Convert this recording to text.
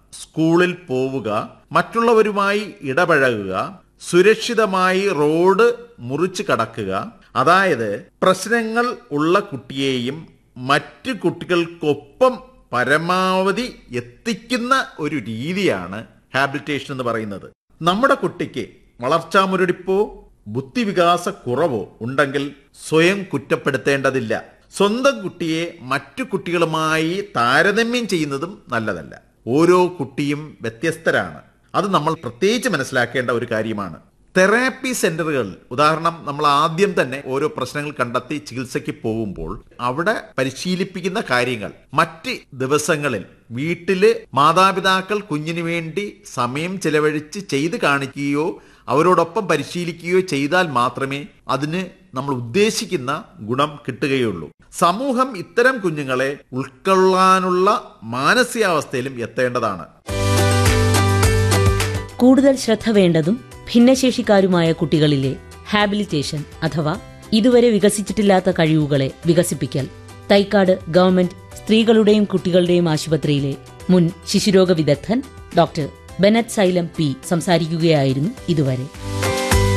സ്കൂളിൽ പോവുക മറ്റുള്ളവരുമായി ഇടപഴകുക സുരക്ഷിതമായി റോഡ് മുറിച്ച് കടക്കുക അതായത് പ്രശ്നങ്ങൾ ഉള്ള കുട്ടിയെയും മറ്റു കുട്ടികൾക്കൊപ്പം പരമാവധി എത്തിക്കുന്ന ഒരു രീതിയാണ് ഹാബിലിറ്റേഷൻ എന്ന് പറയുന്നത് നമ്മുടെ കുട്ടിക്ക് വളർച്ചാ മുരടിപ്പോ ബുദ്ധിവികാസ കുറവോ ഉണ്ടെങ്കിൽ സ്വയം കുറ്റപ്പെടുത്തേണ്ടതില്ല സ്വന്തം കുട്ടിയെ മറ്റു കുട്ടികളുമായി താരതമ്യം ചെയ്യുന്നതും നല്ലതല്ല ഓരോ കുട്ടിയും വ്യത്യസ്തരാണ് അത് നമ്മൾ പ്രത്യേകിച്ച് മനസ്സിലാക്കേണ്ട ഒരു കാര്യമാണ് തെറാപ്പി സെന്ററുകൾ ഉദാഹരണം നമ്മൾ ആദ്യം തന്നെ ഓരോ പ്രശ്നങ്ങൾ കണ്ടെത്തി ചികിത്സയ്ക്ക് പോകുമ്പോൾ അവിടെ പരിശീലിപ്പിക്കുന്ന കാര്യങ്ങൾ മറ്റ് ദിവസങ്ങളിൽ വീട്ടില് മാതാപിതാക്കൾ കുഞ്ഞിനു വേണ്ടി സമയം ചെലവഴിച്ച് ചെയ്ത് കാണിക്കുകയോ അവരോടൊപ്പം പരിശീലിക്കുകയോ ചെയ്താൽ മാത്രമേ അതിന് നമ്മൾ ഉദ്ദേശിക്കുന്ന ഗുണം കിട്ടുകയുള്ളൂ സമൂഹം ഇത്തരം കുഞ്ഞുങ്ങളെ ഉൾക്കൊള്ളാനുള്ള മാനസികാവസ്ഥയിലും എത്തേണ്ടതാണ് കൂടുതൽ ശ്രദ്ധ വേണ്ടതും ഭിന്നശേഷിക്കാരുമായ കുട്ടികളിലെ ഹാബിലിറ്റേഷൻ അഥവാ ഇതുവരെ വികസിച്ചിട്ടില്ലാത്ത കഴിവുകളെ വികസിപ്പിക്കൽ തൈക്കാട് ഗവൺമെന്റ് സ്ത്രീകളുടെയും കുട്ടികളുടെയും ആശുപത്രിയിലെ മുൻ ശിശുരോഗ വിദഗ്ധൻ ഡോക്ടർ ബെനറ്റ് സൈലം പി സംസാരിക്കുകയായിരുന്നു ഇതുവരെ